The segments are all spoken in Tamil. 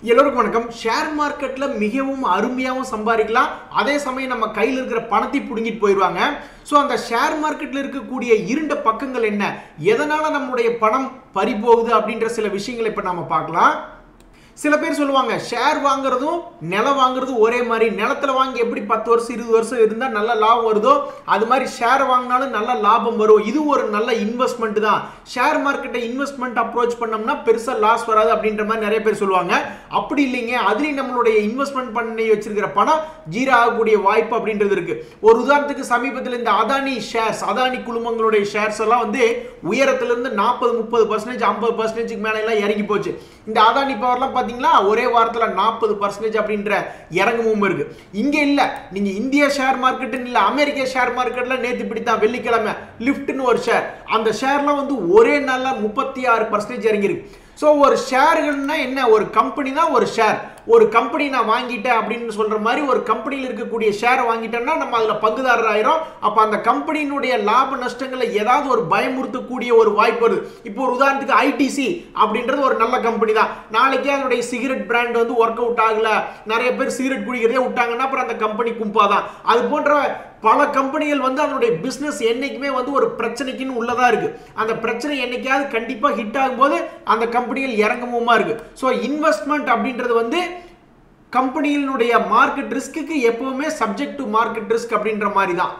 எல்லோருக்கும் வணக்கம் ஷேர் மார்க்கெட்ல மிகவும் அருமையாகவும் சம்பாதிக்கலாம் அதே சமயம் நம்ம கையில் இருக்கிற பணத்தை பிடுங்கிட்டு போயிடுவாங்க ஸோ அந்த ஷேர் மார்க்கெட்ல இருக்கக்கூடிய இருண்ட பக்கங்கள் என்ன எதனால நம்மளுடைய பணம் பறி போகுது அப்படின்ற சில விஷயங்களை இப்போ நம்ம பார்க்கலாம் சில பேர் சொல்லுவாங்க ஷேர் வாங்குறதும் நிலம் வாங்குறதும் ஒரே மாதிரி நிலத்துல வாங்கி எப்படி பத்து வருஷம் இருபது வருஷம் இருந்தால் நல்ல லாபம் வருதோ அது மாதிரி ஷேர் வாங்கினாலும் நல்ல லாபம் வரும் இது ஒரு நல்ல இன்வெஸ்ட்மெண்ட் தான் ஷேர் மார்க்கெட்டை இன்வெஸ்ட்மெண்ட் அப்ரோச் பண்ணோம்னா பெருசா லாஸ் வராது அப்படின்ற மாதிரி நிறைய பேர் சொல்லுவாங்க அப்படி இல்லைங்க அதுலேயும் நம்மளுடைய இன்வெஸ்ட்மெண்ட் பண்ணி வச்சிருக்கிற பணம் ஜீரோ ஆகக்கூடிய வாய்ப்பு அப்படின்றது இருக்கு ஒரு உதாரணத்துக்கு சமீபத்தில் இந்த அதானி ஷேர்ஸ் அதானி குழுமங்களுடைய ஷேர்ஸ் எல்லாம் வந்து உயரத்திலிருந்து நாற்பது முப்பது பர்சன்டேஜ் ஐம்பது பர்சன்டேஜுக்கு மேல எல்லாம் இறங்கி போச்சு இந்த அதானி பவர்லாம் பார்த்தீங்களா ஒரே வாரத்தில் நாற்பது பர்சன்டேஜ் அப்படின்ற இறங்கமும் இருக்கு இங்க இல்ல நீங்க இந்திய ஷேர் மார்க்கெட்டுன்னு இல்ல அமெரிக்க ஷேர் மார்க்கெட்ல நேத்து இப்படி தான் வெள்ளிக்கிழமை லிஃப்ட்னு ஒரு ஷேர் அந்த ஷேர்லாம் வந்து ஒரே நாள்ல முப்பத்தி ஆறு பர்சன்டேஜ் இறங்கியிருக்கு ஸோ ஒரு ஷேர்கள்னா என்ன ஒரு கம்பெனி தான் ஒரு ஷேர் ஒரு கம்பெனி நான் வாங்கிட்டேன் அப்படின்னு சொல்ற மாதிரி ஒரு கம்பெனியில் இருக்கக்கூடிய ஷேரை வாங்கிட்டேன்னா நம்ம அதில் பங்குதாரர் ஆயிரும் அப்போ அந்த கம்பெனியினுடைய லாப நஷ்டங்களை ஏதாவது ஒரு பயமுறுத்தக்கூடிய ஒரு வாய்ப்பு வருது இப்போ ஒரு உதாரணத்துக்கு ஐடிசி அப்படின்றது ஒரு நல்ல கம்பெனி தான் நாளைக்கே அதனுடைய சிகரெட் பிராண்ட் வந்து ஒர்க் அவுட் ஆகல நிறைய பேர் சிகரெட் குடிக்கிறதே விட்டாங்கன்னா அப்புறம் அந்த கம்பெனி கும்பாதான் அது போன்ற பல கம்பெனிகள் வந்து அதனுடைய பிஸ்னஸ் என்னைக்குமே வந்து ஒரு பிரச்சனைக்குன்னு உள்ளதா இருக்கு அந்த பிரச்சனை என்னைக்காவது கண்டிப்பாக ஹிட் ஆகும்போது அந்த கம்பெனிகள் இறங்கமுமா இருக்கு ஸோ இன்வெஸ்ட்மெண்ட் அப்படின்றது வந்து கம்பெனியினுடைய மார்க்கெட் ரிஸ்க்கு எப்பவுமே சப்ஜெக்ட் டு மார்க்கெட் ரிஸ்க் அப்படின்ற மாதிரி தான்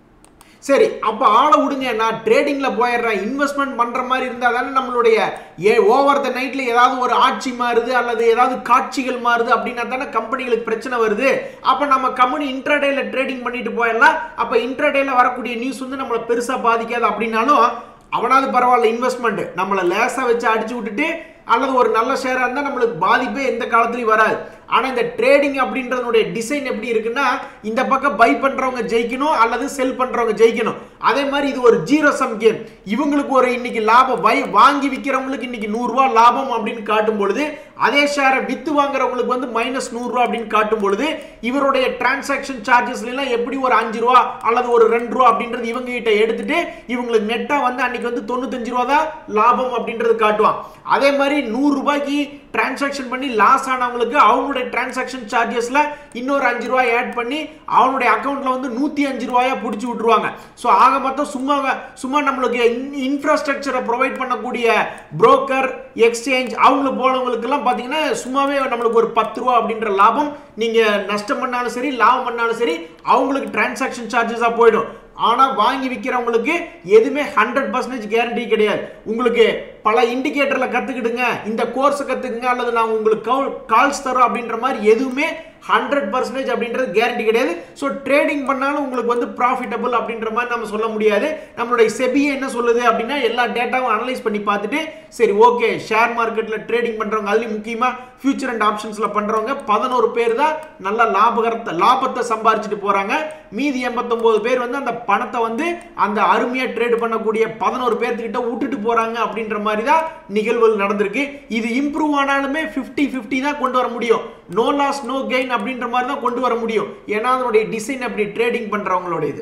சரி அப்போ ஆளை விடுங்க நான் ட்ரேடிங்கில் போயிடுறேன் இன்வெஸ்ட்மெண்ட் பண்ணுற மாதிரி இருந்தால் தானே நம்மளுடைய ஏ ஓவர் த நைட்டில் ஏதாவது ஒரு ஆட்சி மாறுது அல்லது ஏதாவது காட்சிகள் மாறுது அப்படின்னா தானே கம்பெனிகளுக்கு பிரச்சனை வருது அப்போ நம்ம கம்பெனி இன்ட்ராடேல ட்ரேடிங் பண்ணிட்டு போயிடலாம் அப்போ இன்ட்ராடேல வரக்கூடிய நியூஸ் வந்து நம்மளை பெருசாக பாதிக்காது அப்படின்னாலும் அவனாவது பரவாயில்ல இன்வெஸ்ட்மெண்ட் நம்மளை லேசாக வச்சு அடிச்சு விட்டுட்டு அல்லது ஒரு நல்ல ஷேராக இருந்தால் நம்மளுக்கு பாதிப்பே எந்த காலத்துலையும் வராது ஆனால் இந்த ட்ரேடிங் அப்படின்றதுனுடைய டிசைன் எப்படி இருக்குன்னா இந்த பக்கம் பை பண்ணுறவங்க ஜெயிக்கணும் அல்லது செல் பண்ணுறவங்க ஜெயிக்கணும் அதே மாதிரி இது ஒரு ஜீரோ சம் கேம் இவங்களுக்கு ஒரு இன்னைக்கு லாபம் பை வாங்கி விற்கிறவங்களுக்கு இன்னைக்கு நூறுரூவா லாபம் அப்படின்னு காட்டும் பொழுது அதே ஷேரை வித்து வாங்குறவங்களுக்கு வந்து மைனஸ் நூறுரூவா அப்படின்னு காட்டும் பொழுது இவருடைய டிரான்சாக்ஷன் சார்ஜஸ்லாம் எப்படி ஒரு அஞ்சு ரூபா அல்லது ஒரு ரெண்டு ரூபா அப்படின்றது இவங்க கிட்ட எடுத்துட்டு இவங்களுக்கு நெட்டாக வந்து அன்னைக்கு வந்து தொண்ணூத்தஞ்சு ரூபா தான் லாபம் அப்படின்றது காட்டுவான் அதே மாதிரி நூறு ரூபாய்க்கு டிரான்சாக்ஷன் பண்ணி லாஸ் ஆனவங்களுக்கு அவங்களுடைய டிரான்சாக்ஷன் சார்ஜஸ்ல இன்னொரு அஞ்சு ரூபாய் ஆட் பண்ணி அவனுடைய அக்கௌண்ட்ல வந்து நூத்தி அஞ்சு ரூபாயா பிடிச்சி விட்டுருவாங்க ஸோ ஆக மொத்தம் சும்மா சும்மா நம்மளுக்கு இன்ஃப்ராஸ்ட்ரக்சரை ப்ரொவைட் பண்ணக்கூடிய புரோக்கர் எக்ஸ்சேஞ்ச் அவங்க போனவங்களுக்கெல்லாம் பார்த்தீங்கன்னா சும்மாவே நம்மளுக்கு ஒரு பத்து ரூபா அப்படின்ற லாபம் நீங்க நஷ்டம் பண்ணாலும் சரி லாபம் பண்ணாலும் சரி அவங்களுக்கு டிரான்சாக்ஷன் சார்ஜஸாக போயிடும் ஆனால் வாங்கி விற்கிறவங்களுக்கு எதுவுமே ஹண்ட்ரட் பர்சன்டேஜ் கேரண்டி கிடையாது உங்களுக்கு பல இண்டிகேட்டரில் கற்றுக்கிடுங்க இந்த கோர்ஸை கற்றுக்குங்க அல்லது நான் உங்களுக்கு கால்ஸ் தரோம் அப்படின்ற மாதிரி எதுவுமே ஹண்ட்ரட் பர்சன்டேஜ் அப்படின்றது கேரண்டி கிடையாது ஸோ ட்ரேடிங் பண்ணாலும் உங்களுக்கு வந்து ப்ராஃபிட்டபிள் அப்படின்ற மாதிரி நம்ம சொல்ல முடியாது நம்மளுடைய செபியை என்ன சொல்லுது அப்படின்னா எல்லா டேட்டாவும் அனலைஸ் பண்ணி பார்த்துட்டு சரி ஓகே ஷேர் மார்க்கெட்டில் ட்ரேடிங் பண்ணுறவங்க அதுலேயும் முக்கியமாக ஃபியூச்சர் அண்ட் ஆப்ஷன்ஸில் பண்ணுறவங்க பதினோரு பேர் தான் நல்ல லாபகரத்தை லாபத்தை சம்பாரிச்சிட்டு போகிறாங்க மீதி எண்பத்தொம்போது பேர் வந்து அந்த பணத்தை வந்து அந்த அருமையாக ட்ரேட் பண்ணக்கூடிய பதினோரு பேர்த்துக்கிட்ட விட்டுட்டு போகிறாங்க அப்படின்ற மாதிரி தான் நிகழ்வுகள் நடந்திருக்கு இது இம்ப்ரூவ் ஆனாலுமே ஃபிஃப்டி ஃபிஃப்டி தான் கொண்டு வர முடியும் நோ லாஸ் நோ கெயின் அப்படின்ற மாதிரி தான் கொண்டு வர முடியும் ஏன்னா அதனுடைய டிசைன் அப்படி ட்ரேடிங் பண்ணுறவங்களோட இது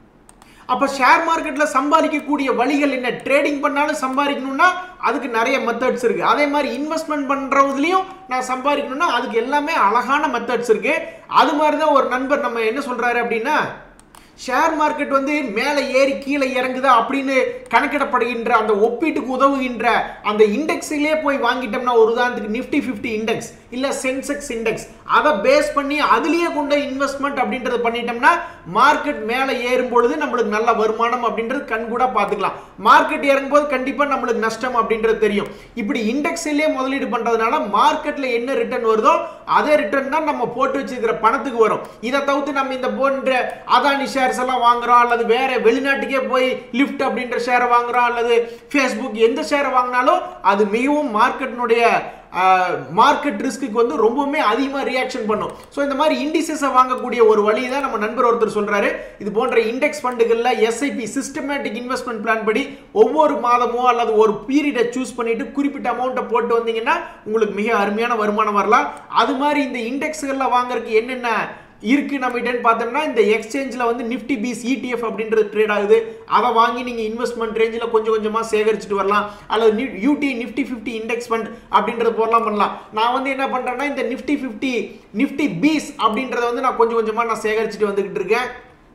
அப்போ ஷேர் மார்க்கெட்டில் சம்பாதிக்கக்கூடிய வழிகள் என்ன ட்ரேடிங் பண்ணாலும் சம்பாதிக்கணும்னா அதுக்கு நிறைய மெத்தட்ஸ் இருக்குது அதே மாதிரி இன்வெஸ்ட்மெண்ட் பண்ணுறதுலையும் நான் சம்பாதிக்கணும்னா அதுக்கு எல்லாமே அழகான மெத்தட்ஸ் இருக்குது அது மாதிரி தான் ஒரு நண்பர் நம்ம என்ன சொல்கிறாரு அப்படின்னா ஷேர் மார்க்கெட் வந்து மேலே ஏறி கீழே இறங்குதா அப்படின்னு கணக்கிடப்படுகின்ற அந்த ஒப்பீட்டுக்கு உதவுகின்ற அந்த இண்டெக்ஸிலே போய் வாங்கிட்டோம்னா ஒரு உதாரணத்துக்கு நிஃப்டி ஃபிஃப்டி இண்டெக்ஸ் இல்லை சென்செக்ஸ் இண்டெக்ஸ் அதை பேஸ் பண்ணி அதுலேயே கொண்ட இன்வெஸ்ட்மெண்ட் அப்படின்றத பண்ணிட்டோம்னா மார்க்கெட் மேலே ஏறும் பொழுது நம்மளுக்கு நல்ல வருமானம் அப்படின்றது கண் கூட பார்த்துக்கலாம் மார்க்கெட் இறங்கும்போது கண்டிப்பாக நம்மளுக்கு நஷ்டம் அப்படின்றது தெரியும் இப்படி இண்டெக்ஸிலே முதலீடு பண்ணுறதுனால மார்க்கெட்டில் என்ன ரிட்டர்ன் வருதோ அதே ரிட்டர்ன் தான் நம்ம போட்டு வச்சிருக்கிற பணத்துக்கு வரும் இதை தவிர்த்து நம்ம இந்த போன்ற அதானி ஷேர்ஸ் எல்லாம் வாங்குறோம் அல்லது வேற வெளிநாட்டுக்கே போய் லிஃப்ட் அப்படின்ற ஷேரை வாங்குறோம் அல்லது ஃபேஸ்புக் எந்த ஷேரை வாங்கினாலும் அது மிகவும் மார்க்கெட்டினுடைய மார்க்கெட் ரிஸ்க்கு வந்து ரொம்பவுமே அதிகமாக ரியாக்ஷன் பண்ணும் ஸோ இந்த மாதிரி இண்டிசஸை வாங்கக்கூடிய ஒரு வழி தான் நம்ம நண்பர் ஒருத்தர் சொல்றாரு இது போன்ற இண்டெக்ஸ் ஃபண்டுகளில் எஸ்ஐபி சிஸ்டமேட்டிக் இன்வெஸ்ட்மெண்ட் பிளான் படி ஒவ்வொரு மாதமோ அல்லது ஒரு பீரியடை சூஸ் பண்ணிட்டு குறிப்பிட்ட அமௌண்ட்டை போட்டு வந்தீங்கன்னா உங்களுக்கு மிக அருமையான வருமானம் வரலாம் அது மாதிரி இந்த இண்டெக்ஸ்களில் வாங்குறதுக்கு என்னென்ன இருக்கு நம்மகிட்டன்னு பார்த்தோம்னா இந்த எக்ஸ்சேஞ்சில் வந்து நிஃப்டி பீஸ் இடிஎஃப் அப்படின்றது ட்ரேட் ஆகுது அதை வாங்கி நீங்கள் இன்வெஸ்ட்மெண்ட் ரேஞ்சில் கொஞ்சம் கொஞ்சமாக சேகரிச்சுட்டு வரலாம் அல்லது UT Nifty fifty index fund அப்படின்றது போடலாம் பண்ணலாம் நான் வந்து என்ன பண்ணுறேன்னா இந்த நிஃப்டி ஃபிஃப்டி நிஃப்டி பீஸ் அப்படின்றத வந்து நான் கொஞ்சம் கொஞ்சமாக நான் சேகரிச்சுட்டு வந்துகிட்டு இருக்கேன்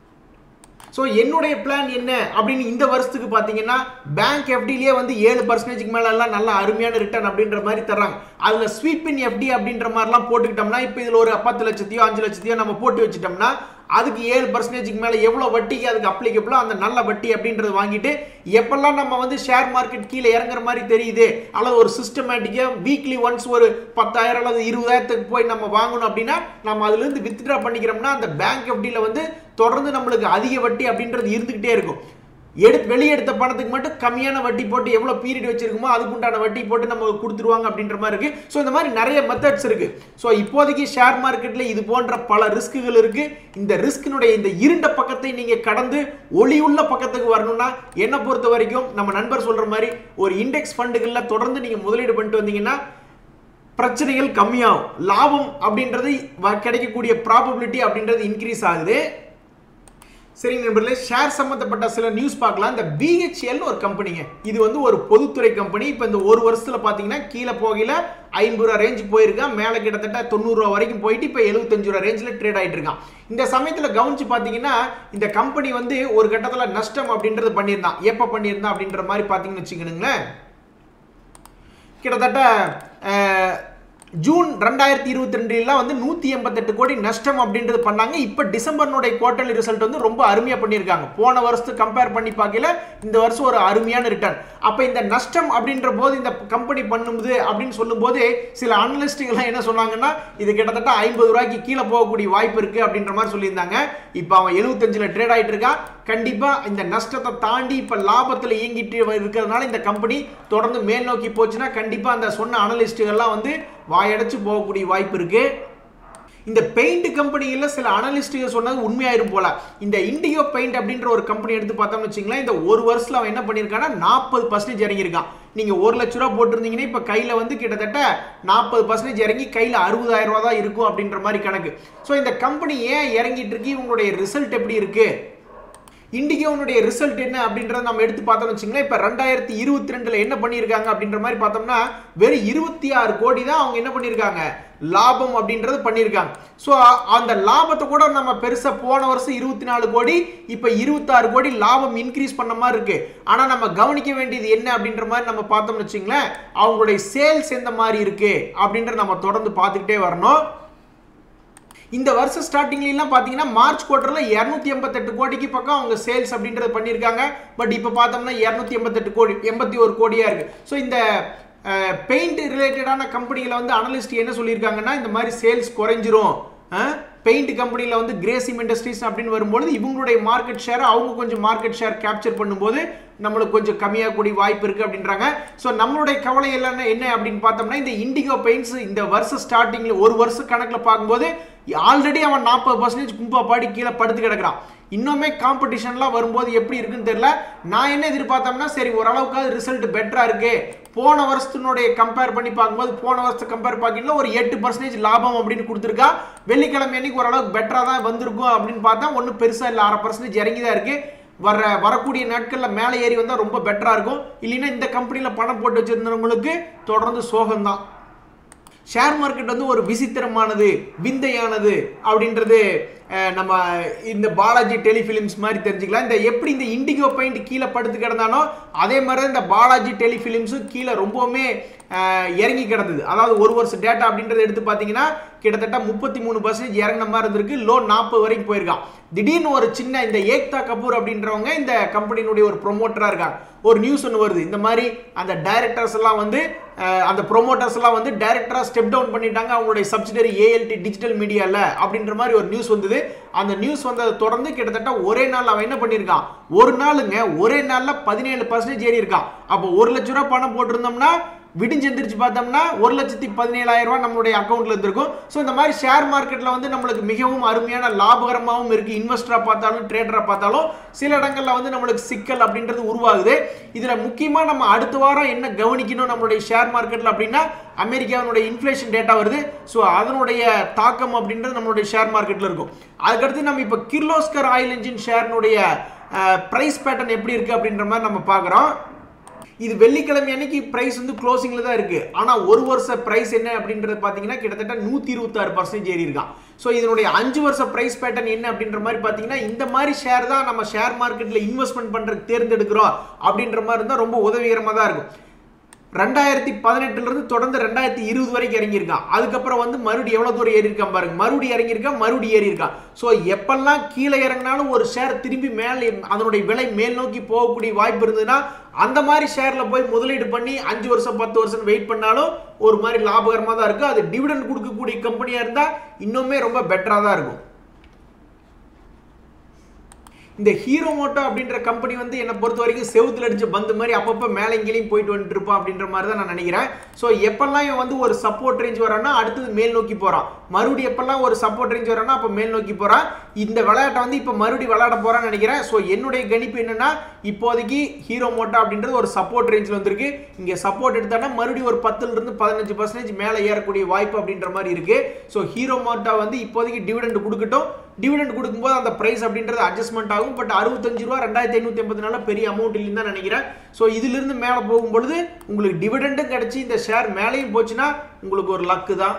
ஸோ என்னுடைய பிளான் என்ன அப்படின்னு இந்த வருஷத்துக்கு பார்த்தீங்கன்னா பேங்க் எஃப்டிலேயே வந்து ஏழு பர்சன்டேஜ்க்கு மேலே எல்லாம் நல்ல அருமையான ரிட்டர்ன் அப்படின்ற மாதிரி தர்றாங்க அதில் ஸ்வீப் இன் எஃப்டி அப்படின்ற மாதிரிலாம் போட்டுக்கிட்டோம்னா இப்போ இதில் ஒரு பத்து லட்சத்தையோ அஞ்சு லட்சத்தையோ நம்ம போட்டு வச்சுட்டோம்னா அதுக்கு ஏழு பர்சன்டேஜுக்கு மேலே எவ்வளோ வட்டிக்கு அதுக்கு அப்ளிகபிளோ அந்த நல்ல வட்டி அப்படின்றது வாங்கிட்டு எப்பெல்லாம் நம்ம வந்து ஷேர் மார்க்கெட் கீழே இறங்குற மாதிரி தெரியுது அல்லது ஒரு சிஸ்டமேட்டிக்காக வீக்லி ஒன்ஸ் ஒரு பத்தாயிரம் அல்லது இருபதாயிரத்துக்கு போய் நம்ம வாங்கணும் அப்படின்னா நம்ம அதுலேருந்து வித்ட்ரா பண்ணிக்கிறோம்னா அந்த பேங்க் எஃப்டியில் வந்து தொடர்ந்து நம்மளுக்கு அதிக வட்டி அப்படின்றது இருந்துக்கிட்டே இருக்கும் எடுத்து வெளியெடுத்த பணத்துக்கு மட்டும் கம்மியான வட்டி போட்டு எவ்வளோ பீரியட் வச்சிருக்குமோ அதுக்கு உண்டான வட்டி போட்டு நம்ம கொடுத்துருவாங்க அப்படின்ற மாதிரி இருக்கு ஸோ இந்த மாதிரி நிறைய மெத்தட்ஸ் இருக்கு ஸோ இப்போதைக்கு ஷேர் மார்க்கெட்டில் இது போன்ற பல ரிஸ்க்குகள் இருக்கு இந்த ரிஸ்கினுடைய இந்த இருண்ட பக்கத்தை நீங்க கடந்து ஒளியுள்ள பக்கத்துக்கு வரணும்னா என்னை பொறுத்த வரைக்கும் நம்ம நண்பர் சொல்ற மாதிரி ஒரு இண்டெக்ஸ் ஃபண்டுகளில் தொடர்ந்து நீங்க முதலீடு பண்ணிட்டு வந்தீங்கன்னா பிரச்சனைகள் கம்மியாகும் லாபம் அப்படின்றது கிடைக்கக்கூடிய ப்ராபபிலிட்டி அப்படின்றது இன்க்ரீஸ் ஆகுது சரி நண்பர்களே ஷேர் சம்மந்தப்பட்ட சில நியூஸ் பார்க்கலாம் இந்த பிஹெச்எல் ஒரு கம்பெனிங்க இது வந்து ஒரு பொதுத்துறை கம்பெனி இப்போ இந்த ஒரு வருஷத்துல பார்த்தீங்கன்னா கீழே போகையில் ஐம்பது ரூபா ரேஞ்ச் போயிருக்கான் மேலே கிட்டத்தட்ட தொண்ணூறுரூவா வரைக்கும் போயிட்டு இப்போ எழுபத்தஞ்சு ரூபா ரேஞ்சில் ட்ரேட் ஆகிட்டு இருக்கான் இந்த சமயத்தில் கவனிச்சு பார்த்தீங்கன்னா இந்த கம்பெனி வந்து ஒரு கட்டத்தில் நஷ்டம் அப்படின்றது பண்ணியிருந்தான் எப்போ பண்ணியிருந்தான் அப்படின்ற மாதிரி பார்த்தீங்கன்னு வச்சுக்கணுங்களேன் கிட்டத்தட்ட ஜூன் ரெண்டாயிரத்தி இருபத்தி ரெண்டுலாம் வந்து நூற்றி எண்பத்தெட்டு கோடி நஷ்டம் அப்படின்றது பண்ணாங்க இப்போ டிசம்பர்னுடைய குவார்டர்லி ரிசல்ட் வந்து ரொம்ப அருமையாக பண்ணியிருக்காங்க போன வருஷத்துக்கு கம்பேர் பண்ணி பார்க்கல இந்த வருஷம் ஒரு அருமையான ரிட்டர்ன் அப்போ இந்த நஷ்டம் அப்படின்ற போது இந்த கம்பெனி பண்ணுது அப்படின்னு சொல்லும்போது சில அனலிஸ்ட்டுகள்லாம் என்ன சொன்னாங்கன்னா இது கிட்டத்தட்ட ஐம்பது ரூபாய்க்கு கீழே போகக்கூடிய வாய்ப்பு இருக்குது அப்படின்ற மாதிரி சொல்லியிருந்தாங்க இப்போ அவன் எழுபத்தஞ்சில் ட்ரேட் ஆகிட்டு இருக்கான் கண்டிப்பாக இந்த நஷ்டத்தை தாண்டி இப்போ லாபத்தில் இயங்கிட்டு இருக்கிறதுனால இந்த கம்பெனி தொடர்ந்து மேல் நோக்கி போச்சுன்னா கண்டிப்பாக அந்த சொன்ன அனலிஸ்ட்டுகள்லாம் வந்து வாயடைச்சு போகக்கூடிய வாய்ப்பு இருக்கு இந்த பெயிண்ட் கம்பெனியில் சில அனலிஸ்ட்டுகள் சொன்னது உண்மையாயிரும் போல இந்த இண்டிகோ பெயிண்ட் அப்படின்ற ஒரு கம்பெனி எடுத்து பார்த்தோம்னு வச்சுங்களேன் இந்த ஒரு வருஷத்தில் அவன் என்ன பண்ணியிருக்கான்னா நாற்பது பர்சன்டேஜ் இறங்கியிருக்கான் நீங்கள் ஒரு லட்ச ரூபா போட்டிருந்தீங்கன்னா இப்போ கையில் வந்து கிட்டத்தட்ட நாற்பது பர்சன்டேஜ் இறங்கி கையில் அறுபதாயிரம் ரூபா தான் இருக்கும் அப்படின்ற மாதிரி கணக்கு ஸோ இந்த கம்பெனி ஏன் இறங்கிட்டு இருக்கு இவங்களுடைய ரிசல்ட் எப்படி இருக்கு இண்டிகோனுடைய ரிசல்ட் என்ன அப்படின்றத நம்ம எடுத்து பார்த்தோம்னு வச்சுங்களேன் இப்போ ரெண்டாயிரத்தி இருபத்தி ரெண்டுல என்ன பண்ணியிருக்காங்க அப்படின்ற மாதிரி பார்த்தோம்னா வெறும் இருபத்தி ஆறு கோடி தான் அவங்க என்ன பண்ணியிருக்காங்க லாபம் அப்படின்றது பண்ணியிருக்காங்க ஸோ அந்த லாபத்தை கூட நம்ம பெருசாக போன வருஷம் இருபத்தி நாலு கோடி இப்போ இருபத்தாறு கோடி லாபம் இன்க்ரீஸ் பண்ண மாதிரி இருக்கு ஆனால் நம்ம கவனிக்க வேண்டியது என்ன அப்படின்ற மாதிரி நம்ம பார்த்தோம்னு வச்சுங்களேன் அவங்களுடைய சேல்ஸ் எந்த மாதிரி இருக்கு அப்படின்ற நம்ம தொடர்ந்து பார்த்துக்கிட்டே வரணும் இந்த வருஷம் ஸ்டார்டிங்லாம் பார்த்தீங்கன்னா மார்ச் குவார்ட்டரில் இரநூத்தி எண்பத்தெட்டு கோடிக்கு பக்கம் அவங்க சேல்ஸ் அப்படின்றத பண்ணியிருக்காங்க பட் இப்போ பார்த்தோம்னா இரநூத்தி எண்பத்தெட்டு கோடி எண்பத்தி ஒரு கோடியாக இருக்குது ஸோ இந்த பெயிண்ட் ரிலேட்டடான கம்பெனிகளை வந்து அனலிஸ்ட் என்ன சொல்லியிருக்காங்கன்னா இந்த மாதிரி சேல்ஸ் குறைஞ்சிரும் பெயிண்ட் கம்பெனியில் வந்து கிரேசிம் இண்டஸ்ட்ரீஸ் அப்படின்னு வரும்போது இவங்களுடைய மார்க்கெட் ஷேர் அவங்க கொஞ்சம் மார்க்கெட் ஷேர் கேப்சர் பண்ணும்போது நம்மளுக்கு கொஞ்சம் கம்மியாக கூடிய வாய்ப்பு இருக்குது அப்படின்றாங்க ஸோ நம்மளுடைய கவலை எல்லாம் என்ன அப்படின்னு பார்த்தோம்னா இந்த இண்டிகோ பெயிண்ட்ஸ் இந்த வருஷம் ஸ்டார்டிங்கில் ஒரு வருஷம் கணக்கில் பார்க்கும்போது ஆல்ரெடி அவன் நாற்பது பர்சன்டேஜ் கும்பா பாடி கீழே படுத்து கிடக்கிறான் இன்னுமே காம்படிஷன்லாம் வரும்போது எப்படி இருக்குன்னு தெரியல நான் என்ன எதிர்பார்த்தோம்னா சரி ஓரளவுக்காவது ரிசல்ட் பெட்டராக இருக்கு போன வருஷத்தினுடைய கம்பேர் பண்ணி பார்க்கும்போது போன வருஷத்தை கம்பேர் பார்க்கல ஒரு எட்டு பர்சன்டேஜ் லாபம் அப்படின்னு கொடுத்துருக்கா வெள்ளிக்கிழமை அன்னைக்கு ஓரளவுக்கு பெட்டராக தான் வந்திருக்கும் அப்படின்னு பார்த்தா ஒன்றும் பெருசாக இல்லை அரை பர்சன்டேஜ் இறங்கி தான் இருக்குது வர வரக்கூடிய நாட்களில் மேலே ஏறி வந்தால் ரொம்ப பெட்டராக இருக்கும் இல்லைன்னா இந்த கம்பெனியில் பணம் போட்டு வச்சுருந்தவங்களுக்கு தொடர்ந்து சோகம்தான் ஷேர் மார்க்கெட் வந்து ஒரு விசித்திரமானது விந்தையானது அப்படின்றது நம்ம இந்த பாலாஜி டெலிஃபிலிம்ஸ் மாதிரி தெரிஞ்சுக்கலாம் இந்த எப்படி இந்த இண்டிகோ பெயிண்ட் கீழே படுத்து கிடந்தானோ அதே மாதிரி இந்த பாலாஜி டெலிஃபிலிம்ஸும் கீழே ரொம்பவுமே இறங்கி கிடந்தது அதாவது ஒரு வருஷம் டேட்டா அப்படின்றத எடுத்து பார்த்தீங்கன்னா கிட்டத்தட்ட முப்பத்தி மூணு பர்சன்டேஜ் இறங்கின மாதிரி இருந்திருக்கு லோ நாற்பது வரைக்கும் போயிருக்கான் திடீர்னு ஒரு சின்ன இந்த ஏக்தா கபூர் அப்படின்றவங்க இந்த கம்பெனியினுடைய ஒரு ப்ரொமோட்டராக இருக்காங்க ஒரு நியூஸ் ஒன்று வருது இந்த மாதிரி அந்த டைரக்டர்ஸ் எல்லாம் வந்து அந்த ப்ரொமோட்டர்ஸ் எல்லாம் வந்து டைரக்டராக ஸ்டெப் டவுன் பண்ணிட்டாங்க அவங்களுடைய சப்சிடரி ஏஎல்டி டிஜிட்டல் மீடியாவில் அப்படின்ற மாதிரி ஒரு நியூஸ் வந்தது அந்த நியூஸ் வந்ததை தொடர்ந்து கிட்டத்தட்ட ஒரே நாள் அவன் என்ன பண்ணியிருக்கான் ஒரு நாளுங்க ஒரே நாளில் பதினேழு பர்சன்டேஜ் ஏறி இருக்கான் அப்போ ஒரு லட்ச ரூபா பணம் போட்டிருந்தோம்னா விடிஞ்சு எந்திரிச்சு பார்த்தோம்னா ஒரு லட்சத்தி பதினேழாயிரம் ரூபாய் நம்மளுடைய அக்கௌண்ட்ல இருந்திருக்கும் ஸோ இந்த மாதிரி ஷேர் மார்க்கெட்ல வந்து நம்மளுக்கு மிகவும் அருமையான லாபகரமாகவும் இருக்கு இன்வெஸ்டரா பார்த்தாலும் ட்ரேடரா பார்த்தாலும் சில இடங்கள்ல வந்து நம்மளுக்கு சிக்கல் அப்படின்றது உருவாகுது இதுல முக்கியமா நம்ம அடுத்த வாரம் என்ன கவனிக்கணும் நம்மளுடைய ஷேர் மார்க்கெட்ல அப்படின்னா அமெரிக்காவினுடைய இன்ஃப்ளேஷன் டேட்டா வருது ஸோ அதனுடைய தாக்கம் அப்படின்றது நம்மளுடைய ஷேர் மார்க்கெட்ல இருக்கும் அதுக்கடுத்து நம்ம இப்போ கிர்லோஸ்கர் ஆயில் இன்ஜின் ஷேர்னுடைய ப்ரைஸ் பேட்டர்ன் எப்படி இருக்கு அப்படின்ற மாதிரி நம்ம பார்க்குறோம் இது வெள்ளிக்கிழமை அன்னைக்கு பிரைஸ் வந்து க்ளோசிங்ல தான் இருக்கு ஆனா ஒரு வருஷ பிரைஸ் என்ன அப்படின்றது பாத்தீங்கன்னா கிட்டத்தட்ட நூத்தி இருபத்தாறு பர்சன்டேஜ் ஏறி இருக்கான் ஸோ இதனுடைய அஞ்சு வருஷ பிரைஸ் பேட்டர்ன் என்ன அப்படின்ற மாதிரி பாத்தீங்கன்னா இந்த மாதிரி ஷேர் தான் நம்ம ஷேர் மார்க்கெட்ல இன்வெஸ்ட்மெண்ட் பண்றதுக்கு தேர்ந்தெடுக்கிறோம் அப்படின்ற மாதிரி இருந்தால் ரொம்ப உதவிகரமாக தான் இருக்கும் ரெண்டாயிரத்தி பதினெட்டுல இருந்து தொடர்ந்து ரெண்டாயிரத்தி இருபது வரைக்கும் இறங்கியிருக்கான் அதுக்கப்புறம் வந்து மறுபடியும் எவ்வளவு தூரம் ஏறி இருக்கான் பாருங்க மறுபடியும் இறங்கியிருக்கான் மறுபடியும் ஏறி இருக்கான் ஸோ எப்பெல்லாம் கீழே இறங்கினாலும் ஒரு ஷேர் திரும்பி மேலே அதனுடைய விலை மேல் நோக்கி போகக்கூடிய வாய்ப்பு இருந்ததுன்னா அந்த மாதிரி ஷேர்ல போய் முதலீடு பண்ணி அஞ்சு வருஷம் பத்து வருஷம் வெயிட் பண்ணாலும் ஒரு மாதிரி லாபகரமாக தான் இருக்கும் அது டிவிடெண்ட் கொடுக்கக்கூடிய கம்பெனியா இருந்தா இன்னுமே ரொம்ப பெட்டரா தான் இருக்கும் இந்த ஹீரோ மோட்டோ அப்படின்ற கம்பெனி வந்து என்னை பொறுத்த வரைக்கும் செவுத்துல அடிச்சு பந்து மாதிரி அப்பப்போ மேலே இங்கேயும் போயிட்டு வந்துட்டு இருப்பான் அப்படின்ற மாதிரி தான் நான் நினைக்கிறேன் ஸோ எப்பெல்லாம் இவன் வந்து ஒரு சப்போர்ட் ரேஞ்ச் வரான்னா அடுத்தது மேல் நோக்கி போறான் மறுபடியும் எப்பெல்லாம் ஒரு சப்போர்ட் ரேஞ்ச் வரான்னா அப்போ மேல் நோக்கி போறான் இந்த விளையாட்டை வந்து இப்போ மறுபடியும் விளையாட போறான்னு நினைக்கிறேன் ஸோ என்னுடைய கணிப்பு என்னன்னா இப்போதைக்கு ஹீரோ மோட்டோ அப்படின்றது ஒரு சப்போர்ட் ரேஞ்சில் வந்திருக்கு இங்கே சப்போர்ட் எடுத்தானா மறுபடியும் ஒரு பத்துல இருந்து பதினஞ்சு பர்சன்டேஜ் மேலே ஏறக்கூடிய வாய்ப்பு அப்படின்ற மாதிரி இருக்கு ஸோ ஹீரோ மோட்டோ வந்து இப்போதைக்கு டிவிடெண்ட் கொடுக்கட்டும் டிவிடெண்ட் கொடுக்கும்போது அந்த பிரைஸ் அப்படின்றது அட்ஜஸ்ட்மெண்ட் ஆகும் பட் அறுபத்தஞ்சு ரூபா ரெண்டாயிரத்தி ஐநூத்தி எண்பது நாள் பெரிய அமௌண்ட் இல்லைன்னு தான் நினைக்கிறேன் ஸோ இதிலிருந்து மேலே போகும்பொழுது உங்களுக்கு டிவிடெண்டும் கிடைச்சி இந்த ஷேர் மேலேயும் போச்சுன்னா உங்களுக்கு ஒரு லக்கு தான்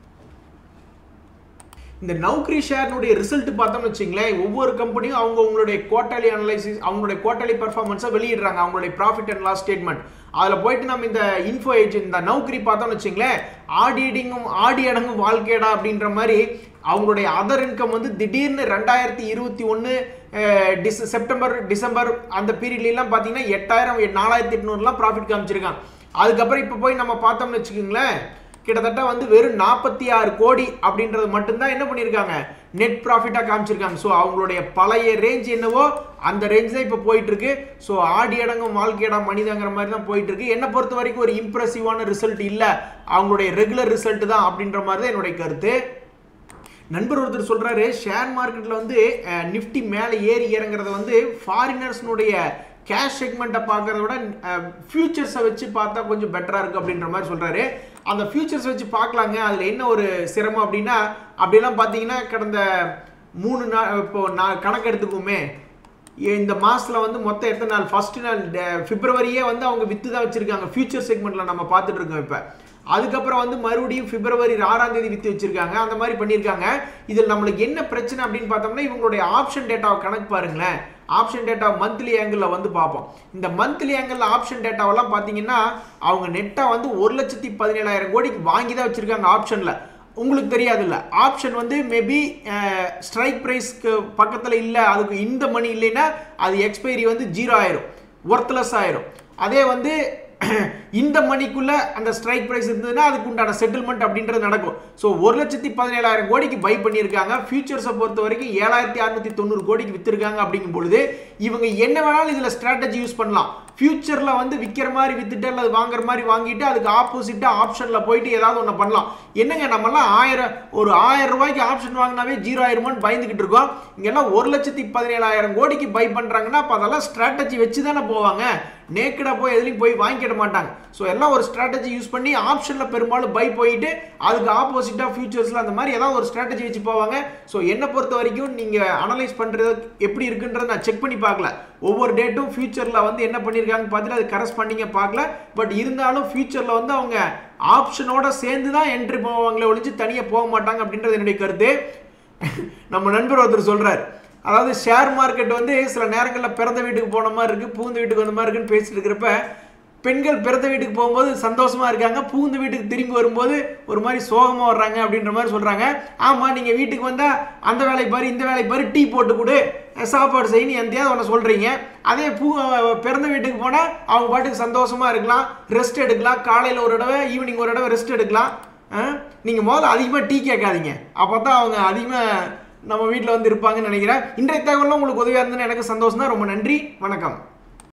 இந்த நௌக்ரி ஷேர்னுடைய ரிசல்ட் பார்த்தோம்னு வச்சுங்களேன் ஒவ்வொரு கம்பெனியும் அவங்க அவங்களுடைய குவார்டர்லி அனலைசிஸ் அவங்களுடைய குவார்டர்லி பர்ஃபார்மன்ஸை வெளியிடுறாங்க அவங்களுடைய ப்ராஃபிட் அண்ட் லாஸ் ஸ்டேட்மெண்ட் அதில் போயிட்டு நம்ம இந்த இன்ஃபோ ஏஜ் இந்த நௌக்ரி பார்த்தோம்னு வச்சுங்களேன் ஆடி அடிங்கும் ஆடி அடங்கும் வாழ்க்கையடா அப்படின்ற மாதிரி அவங்களுடைய அதர் இன்கம் வந்து திடீர்னு ரெண்டாயிரத்தி இருபத்தி ஒன்று டிஸ் செப்டம்பர் டிசம்பர் அந்த பீரியட்லாம் பார்த்தீங்கன்னா எட்டாயிரம் நாலாயிரத்தி எட்நூறுலாம் ப்ராஃபிட் காமிச்சிருக்காங்க அதுக்கப்புறம் இப்போ போய் நம்ம பார்த்தோம்னு வச்சுக்கோங்களேன் கிட்டத்தட்ட வந்து வெறும் நாற்பத்தி ஆறு கோடி அப்படின்றது மட்டும்தான் என்ன பண்ணியிருக்காங்க நெட் ப்ராஃபிட்டாக காமிச்சிருக்காங்க ஸோ அவங்களுடைய பழைய ரேஞ்ச் என்னவோ அந்த ரேஞ்ச் தான் இப்போ போயிட்டு இருக்கு ஸோ ஆடி அடங்கும் வாழ்க்கையடா மனிதங்கிற மாதிரி தான் போயிட்டு இருக்கு என்னை பொறுத்த வரைக்கும் ஒரு இம்ப்ரெசிவான ரிசல்ட் இல்லை அவங்களுடைய ரெகுலர் ரிசல்ட் தான் அப்படின்ற மாதிரி தான் என்னுடைய கருத்து நண்பர் ஒருத்தர் சொல்றாரு ஷேர் மார்க்கெட்ல வந்து நிஃப்டி மேலே ஏறி இறங்குறத வந்து ஃபாரினர்ஸ்னுடைய கேஷ் செக்மெண்ட்டை பார்க்கறத விட ஃபியூச்சர்ஸை வச்சு பார்த்தா கொஞ்சம் பெட்டராக இருக்குது அப்படின்ற மாதிரி சொல்கிறாரு அந்த ஃபியூச்சர்ஸ் வச்சு பார்க்கலாங்க அதில் என்ன ஒரு சிரமம் அப்படின்னா அப்படிலாம் பார்த்தீங்கன்னா கடந்த மூணு நாள் இப்போ நான் கணக்கு எடுத்துக்குவோமே இந்த மாதத்தில் வந்து மொத்தம் எத்தனை நாள் ஃபர்ஸ்ட் நாள் பிப்ரவரியே வந்து அவங்க வித்து தான் வச்சுருக்காங்க ஃபியூச்சர் செக்மெண்ட்டில் நம்ம பார்த்துட்டு இருக்கோம் இப்போ அதுக்கப்புறம் வந்து மறுபடியும் பிப்ரவரி ஆறாம் தேதி வித்து வச்சிருக்காங்க அந்த மாதிரி பண்ணியிருக்காங்க இதில் நம்மளுக்கு என்ன பிரச்சனை அப்படின்னு பார்த்தோம்னா இவங்களுடைய ஆப்ஷன் டேட்டாவை கணக்கு பாருங்களேன் ஆப்ஷன் டேட்டா மந்த்லி ஆங்கிளில் வந்து பார்ப்போம் இந்த மந்த்லி ஆங்கிளில் ஆப்ஷன் டேட்டாவெல்லாம் பார்த்தீங்கன்னா அவங்க நெட்டாக வந்து ஒரு லட்சத்தி பதினேழாயிரம் கோடிக்கு வாங்கி தான் வச்சுருக்காங்க ஆப்ஷனில் உங்களுக்கு தெரியாதுல்ல ஆப்ஷன் வந்து மேபி ஸ்ட்ரைக் ப்ரைஸ்க்கு பக்கத்தில் இல்லை அதுக்கு இந்த மணி இல்லைன்னா அது எக்ஸ்பைரி வந்து ஜீரோ ஆயிரும் ஒர்த்லெஸ் ஆயிரும் அதே வந்து இந்த மணிக்குள்ள அந்த ஸ்ட்ரைக் பிரைஸ் இருந்ததுன்னா அதுக்கு உண்டான செட்டில்மெண்ட் அப்படின்றது நடக்கும் ஸோ ஒரு லட்சத்தி பதினேழாயிரம் கோடிக்கு பை பண்ணியிருக்காங்க ஃபியூச்சர்ஸை பொறுத்த வரைக்கும் ஏழாயிரத்தி அறுநூத்தி தொண்ணூறு கோடிக்கு வித்திருக்காங்க அப்படிங்கும் பொழுது இவங்க என்ன வேணாலும் இதில் ஸ்ட்ராட்டஜி யூஸ் பண்ணலாம் ஃபியூச்சரில் வந்து விற்கிற மாதிரி வித்துட்டு அல்லது வாங்குற மாதிரி வாங்கிட்டு அதுக்கு ஆப்போசிட்டாக ஆப்ஷனில் போயிட்டு ஏதாவது ஒன்று பண்ணலாம் என்னங்க நம்மலாம் ஆயிரம் ஒரு ஆயிரம் ரூபாய்க்கு ஆப்ஷன் வாங்கினாவே ஜீரோ ஆயிருமோன்னு பயந்துக்கிட்டு இருக்கோம் இங்கெல்லாம் ஒரு லட்சத்தி பதினேழாயிரம் கோடிக்கு பை பண்ணுறாங்கன்னா அப்போ அதெல்லாம் ஸ்ட்ராட்டஜி வச்சு தானே போவாங்க நேக்கடாக போய் எதுலையும் போய் வாங்கிட மாட்டாங்க ஸோ எல்லாம் ஒரு ஸ்ட்ராட்டஜி யூஸ் பண்ணி ஆப்ஷனில் பெரும்பாலும் பை போயிட்டு அதுக்கு ஆப்போசிட்டாக ஃபியூச்சர்ஸில் அந்த மாதிரி ஏதாவது ஒரு ஸ்ட்ராட்டஜி வச்சு போவாங்க ஸோ என்னை பொறுத்த வரைக்கும் நீங்கள் அனலைஸ் பண்ணுறது எப்படி இருக்குன்றதை நான் செக் பண்ணி பார்க்கல ஒவ்வொரு டேட்டும் ஃபியூச்சரில் வந்து என்ன பண்ணியிருக்காங்கன்னு பார்த்துட்டு அது கரஸ்பாண்டிங்க பார்க்கல பட் இருந்தாலும் ஃபியூச்சரில் வந்து அவங்க ஆப்ஷனோட சேர்ந்து தான் என்ட்ரி போவாங்களே ஒழிஞ்சு தனியாக போக மாட்டாங்க அப்படின்றது என்னுடைய கருத்து நம்ம நண்பர் ஒருத்தர் சொல்கிறார் அதாவது ஷேர் மார்க்கெட் வந்து சில நேரங்களில் பிறந்த வீட்டுக்கு போன மாதிரி இருக்குது பூந்த வீட்டுக்கு வந்த மாதிரி இருக்குன்னு பேசிட்டு இருக்கிறப்ப பெண்கள் பிறந்த வீட்டுக்கு போகும்போது சந்தோஷமா இருக்காங்க பூந்த வீட்டுக்கு திரும்பி வரும்போது ஒரு மாதிரி சோகமா வர்றாங்க அப்படின்ற மாதிரி சொல்றாங்க ஆமா நீங்க வீட்டுக்கு வந்தா அந்த வேலைக்கு பாரு இந்த வேலைக்கு பாரு டீ போட்டு கொடு சாப்பாடு செய்யணும் எந்தையாவது ஒன்று சொல்றீங்க அதே பூ பிறந்த வீட்டுக்கு போனா அவங்க பாட்டுக்கு சந்தோஷமா இருக்கலாம் ரெஸ்ட் எடுக்கலாம் காலையில் ஒரு தடவை ஈவினிங் ஒரு தடவை ரெஸ்ட் எடுக்கலாம் நீங்கள் முதல்ல அதிகமாக டீ கேட்காதீங்க அப்போ தான் அவங்க அதிகமாக நம்ம வீட்டில் வந்து இருப்பாங்கன்னு நினைக்கிறேன் இன்றைய தகவலாம் உங்களுக்கு உதவியாக இருந்ததுன்னு எனக்கு சந்தோஷம் தான் ரொம்ப நன்றி வணக்கம்